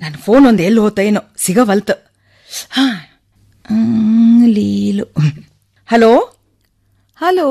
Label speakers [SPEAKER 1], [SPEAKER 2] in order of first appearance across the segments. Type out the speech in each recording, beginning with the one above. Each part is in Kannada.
[SPEAKER 1] ನನ್ನ ಫೋನ್ ಒಂದು ಎಲ್ಲಿ ಹೋತ ಏನೋ ಸಿಗವಲ್ತು ಹಾ ಹ್ಮ್, Leelu hello hello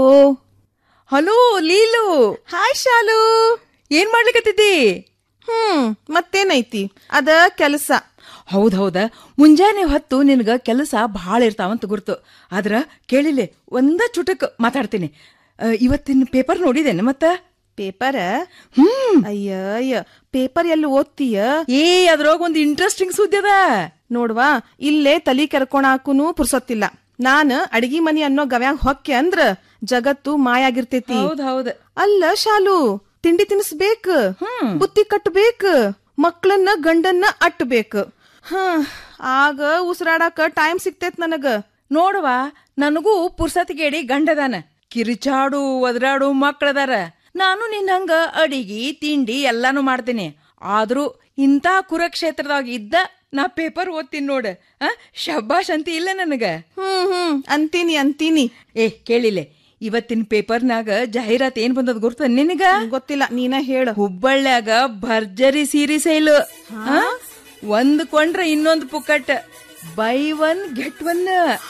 [SPEAKER 1] hello Leelu
[SPEAKER 2] hi Shalu
[SPEAKER 1] ಏನ್ ಮಾಡ್ಲಿಕತ್ತಿದ್ದಿ
[SPEAKER 2] ಹ್ಮ್ ಮತ್ತೇನೈತಿ ಅದ ಕೆಲಸ
[SPEAKER 1] ಹೌದ್ ಹೌದ ಮುಂಜಾನೆ ಹೊತ್ತು ನಿನಗ ಕೆಲಸ ಭಾಳ ಇರ್ತಾವಂತ ಗುರ್ತು ಆದ್ರ ಕೇಳಿಲೆ ಒಂದ ಚುಟಕ್ ಮಾತಾಡ್ತೀನಿ ಆ, ಇವತ್ತಿನ ಪೇಪರ್ ನೋಡಿದೇನೆ ಮತ್ತ
[SPEAKER 2] ಪೇಪರ್
[SPEAKER 1] ಹ್ಮ್
[SPEAKER 2] ಅಯ್ಯ ಅಯ್ಯ ಪೇಪರ್ ಎಲ್ಲಿ ಓದ್ತೀಯ
[SPEAKER 1] ಏ ಅದ್ರೊಳಗ ಒಂದು ಇಂಟ್ರೆಸ್ಟಿಂಗ್ ಸುದ್ದಿ ಅದ
[SPEAKER 2] ನೋಡ್ವಾ ಇಲ್ಲೇ ತಲಿ ಕೆರ್ಕೊಳಾಕುನು ಪುರ್ಸೊತ್ತಿಲ್ಲ ನಾನ್ ಅಡಿಗೆ ಮನಿ ಅನ್ನೋ ಗವ್ಯಾಗ ಹೊಕ್ಕೆ ಅಂದ್ರ ಜಗತ್ತು ಮಾಯಾಗಿರ್ತೈತಿ
[SPEAKER 1] ಹೌದ್ ಹೌದ್
[SPEAKER 2] ಅಲ್ಲ ಶಾಲು ತಿಂಡಿ ತಿನ್ಸ್ಬೇಕ ಬುತ್ತಿ ಕಟ್ಟಬೇಕ ಮಕ್ಳನ್ನ ಗಂಡನ್ನ ಅಟ್ಟಬೇಕ ಹ ಆಗ ಉಸಿರಾಡಾಕ ಟೈಮ್ ಸಿಗ್ತೈತ್ ನನಗ
[SPEAKER 1] ನೋಡುವ ನನಗೂ ಪುರ್ಸತಿಗೇಡಿ ಗಂಡದಾನ ಕಿರಿಚಾಡು ಒದರಾಡು ಮಕ್ಕಳದಾರ ನಾನು ನಿನ್ನಂಗ ಅಡಿಗಿ ತಿಂಡಿ ಎಲ್ಲಾನು ಮಾಡ್ತೀನಿ ಆದ್ರೂ ಇಂಥ ಕುರುಕ್ಷೇತ್ರದಾಗ ಇದ್ದ ನಾ ಪೇಪರ್ ಓದ್ತೀನಿ ನೋಡ ಆ ಶಬ್ಬಾಷ್ ಅಂತ ಇಲ್ಲ ನನಗ
[SPEAKER 2] ಹ್ಮ್ ಹ್ಮ್ ಅಂತೀನಿ ಅಂತೀನಿ
[SPEAKER 1] ಏ ಕೇಳಿಲೆ ಇವತ್ತಿನ ಪೇಪರ್ನಾಗ ಜಾಹೀರಾತ್ ಏನ್ ಬಂದದ ಗುರ್ತ ನಿನಗ
[SPEAKER 2] ಗೊತ್ತಿಲ್ಲ ನೀನ ಹೇಳು
[SPEAKER 1] ಹುಬ್ಬಳ್ಳ್ಯಾಗ ಭರ್ಜರಿ ಸೀರೆ ಸೇಲು ಆ? ಒಂದ್ ಕೊಂಡ್ರ ಇನ್ನೊಂದ್ ಪುಕ್ಕಟ್ buy one get one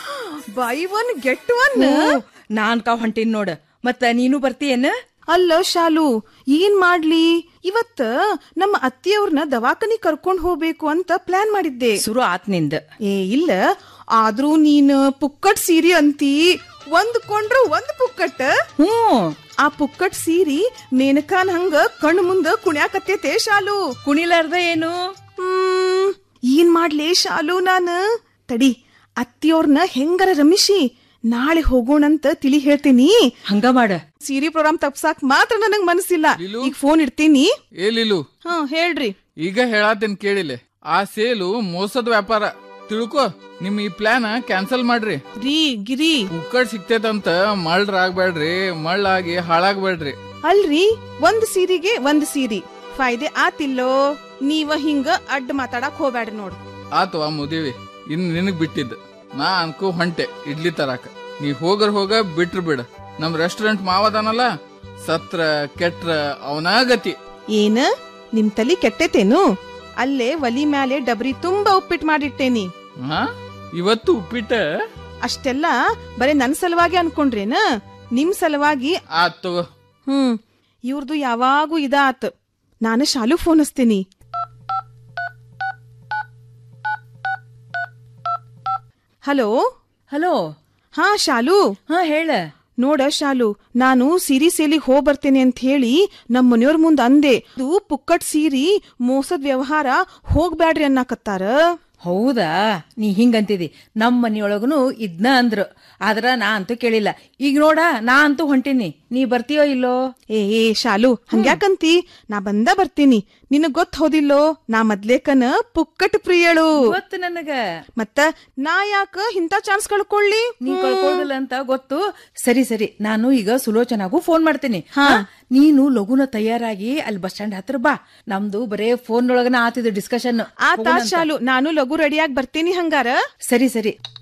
[SPEAKER 2] buy one get one
[SPEAKER 1] ನಾನ್ ಕಾವ್ ಹೊಂಟೀನ್ ನೋಡ ಮತ್ತ ನೀನು ಬರ್ತೀಯೇನ
[SPEAKER 2] ಅಲ್ಲ ಶಾಲು ಏನ್ ಮಾಡ್ಲಿ ಇವತ್ತ ನಮ್ಮ ಅತ್ತಿಯವ್ರನ್ನ ದವಾಖಾನಿ ಕರ್ಕೊಂಡ್ ಹೋಗ್ಬೇಕು ಅಂತ ಪ್ಲಾನ್ ಮಾಡಿದ್ದೆ
[SPEAKER 1] ಶುರು ಆತ್ ನಿಂದ
[SPEAKER 2] ಏ ಇಲ್ಲ ಆದ್ರೂ ನೀನ್ ಪುಕ್ಕಟ್ ಸೀರೆ ಅಂತಿ ಒಂದ್ ಕೊಂಡ್ರ ಒಂದ್ ಪುಕ್ಕಟ್
[SPEAKER 1] ಹ್ಮ್
[SPEAKER 2] ಆ ಪುಕ್ಕಟ್ ಸೀರಿ ಮೇನಕಾನ್ ಹಂಗ ಕಣ್ ಮುಂದ ಕುಣ್ಯಾಕತ್ತೈತೆ ಶಾಲು
[SPEAKER 1] ಕುಣಿಲಾರ್ದ ಏನು
[SPEAKER 2] ಹ್ಮ್ ಏನ್ ಮಾಡ್ಲಿ ಶಾಲು ನಾನ ತಡಿ ಅತ್ತಿಯವ್ರನ್ನ ಹೆಂಗರ ರಮಿಶಿ ನಾಳೆ ಹೋಗೋಣಂತ ತಿಳಿ ಹೇಳ್ತೀನಿ
[SPEAKER 1] ಹಂಗ ಮಾಡ
[SPEAKER 2] ಸೀರೆ ಪ್ರೋಗ್ರಾಮ್ ತಪ್ಸಾಕ್ ಮಾತ್ರ ನನಗ್ ಮನಸ್ಸಿಲ್ಲ ಈಗ ಫೋನ್ ಇಡ್ತೀನಿ
[SPEAKER 3] ಏ ಲೀಲು
[SPEAKER 2] ಹಾ ಹೇಳ್ರಿ
[SPEAKER 3] ಈಗ ಹೇಳಾತೇನ್ ಕೇಳಿಲೆ ಆ ಸೇಲು ಮೋಸದ ವ್ಯಾಪಾರ ತಿಳ್ಕೊ ನಿಮ್ ಈ ಪ್ಲಾನ್ ಕ್ಯಾನ್ಸಲ್ ಮಾಡ್ರಿ
[SPEAKER 2] ರೀ ಗಿರಿ
[SPEAKER 3] ಉಕ್ಕಡ್ ಸಿಕ್ತೈತಂತ ಮಳ್ರ ಆಗ್ಬೇಡ್ರಿ ಮಳ್ಳಾಗಿ ಹಾಳಾಗ್ಬೇಡ್ರಿ
[SPEAKER 2] ಅಲ್ರಿ ಒಂದ್ ಸೀರೆಗೆ ಒಂದ್ ಸೀರಿ ಫಾಯ್ದೆ ಆತಿಲ್ಲೋ ನೀವ ಹಿಂಗ ಅಡ್ಡ ಮಾತಾಡಕ್ ಹೋಗ್ಬ್ಯಾಡ್ರಿ ನೋಡ್
[SPEAKER 3] ಆತು ಆ ಮುದೇವಿ ಇನ್ ನಿನಗ್ ಬಿಟ್ಟಿದ್ದ ನಾ ಅನ್ಕೋ ಹೊಂಟೆ ಇಡ್ಲಿ ತರಾಕ ನೀ ಹೋಗರ್ ಹೋಗ ಬಿಟ್ರ ಬಿಡ ನಮ್ ರೆಸ್ಟೋರೆಂಟ್ ಮಾವದಾನಲ್ಲ ಸತ್ರ ಕೆಟ್ರ ಅವನಾ ಗತಿ
[SPEAKER 2] ಏನ ನಿಮ್ ತಲಿ ಕೆಟ್ಟೈತೇನು ಅಲ್ಲೇ ಒಲಿ ಮ್ಯಾಲೆ ಡಬ್ರಿ ತುಂಬಾ ಉಪ್ಪಿಟ್ಟು ಮಾಡಿಟ್ಟೇನಿ
[SPEAKER 3] ಹಾ ಇವತ್ತು ಉಪ್ಪಿಟ್ಟ
[SPEAKER 2] ಅಷ್ಟೆಲ್ಲ ಬರೀ ನನ್ ಸಲುವಾಗಿ ಅನ್ಕೊಂಡ್ರೇನ ನಿಮ್ ಸಲುವಾಗಿ
[SPEAKER 3] ಆತ್ ತಗೋ
[SPEAKER 2] ಹ್ಮ್ ಇವ್ರದು ಯಾವಾಗೂ ಇದಾತ್ ನಾನು ಶಾಲು ಫೋನ್ ಹಚ್ತೀನಿ ಹಲೋ
[SPEAKER 1] ಹಲೋ
[SPEAKER 2] ಹಾ ಶಾಲು
[SPEAKER 1] ಹಾ ಹೇಳ
[SPEAKER 2] ನೋಡ ಶಾಲು ನಾನು ಸೀರಿ ಸೇಲಿಗೆ ಹೋಗ್ ಬರ್ತೇನೆ ಅಂತ ಹೇಳಿ ನಮ್ ಮನೆಯವ್ರ ಮುಂದ್ ಅಂದೆ ಅದು ಪುಕ್ಕಟ್ ಸೀರಿ ಮೋಸದ್ ವ್ಯವಹಾರ ಹೋಗ್ಬ್ಯಾಡ್ರಿ ಅನ್ನಕತ್ತಾರ
[SPEAKER 1] ಹೌದಾ ನೀ ಹಿಂಗಂತಿದಿ ನಮ್ಮ ಮನಿಯೊಳಗುನು ಇದ್ನ ಅಂದ್ರು ಆದ್ರ ನಾ ಅಂತೂ ಕೇಳಿಲ್ಲ ಈಗ ನೋಡ ನಾ ಅಂತೂ ಹೊಂಟೀನಿ ನೀ ಬರ್ತೀಯೋ ಇಲ್ಲೋ
[SPEAKER 2] ಏ ಏ ಶಾಲು ಹಂಗ್ಯಾಕಂತಿ ನಾ ಬಂದ ಬರ್ತೀನಿ ನಿನಗ್ ಗೊತ್ತ ಹೋದಿಲ್ಲೋ ನಾ ಮೊದ್ಲೇಕನ ಪುಕ್ಕಟ್ ಪ್ರಿಯಳು
[SPEAKER 1] ಗೊತ್ತು ನನಗ
[SPEAKER 2] ಮತ್ತ ನಾ ಯಾಕ ಇಂಥ ಚಾನ್ಸ್ ಕಳ್ಕೊಳ್ಳಿ
[SPEAKER 1] ನೀ ಕಳ್ಕೊಳ್ಳೋದಿಲ್ಲ ಅಂತ ಗೊತ್ತು ಸರಿ ಸರಿ ನಾನು ಈಗ ಸುಲೋಚನಾಗೂ ಫೋನ್ ಮಾಡ್ತೀನಿ ಹಾ ನೀನು ಲಗುನ ತಯಾರಾಗಿ ಅಲ್ಲಿ ಬಸ್ ಸ್ಟ್ಯಾಂಡ್ ಹತ್ರ ಬಾ ನಮ್ದು ಬರೇ ಫೋನ್ ಒಳಗನ ಆತಿದ್ದು ಡಿಸ್ಕಷನ್
[SPEAKER 2] ಆತಾ ಶಾಲು ನಾನು ಲಘು ರೆಡಿಯಾಗಿ ಬರ್ತೀನಿ ಹಂಗಾರ
[SPEAKER 1] ಸರಿ ಸರಿ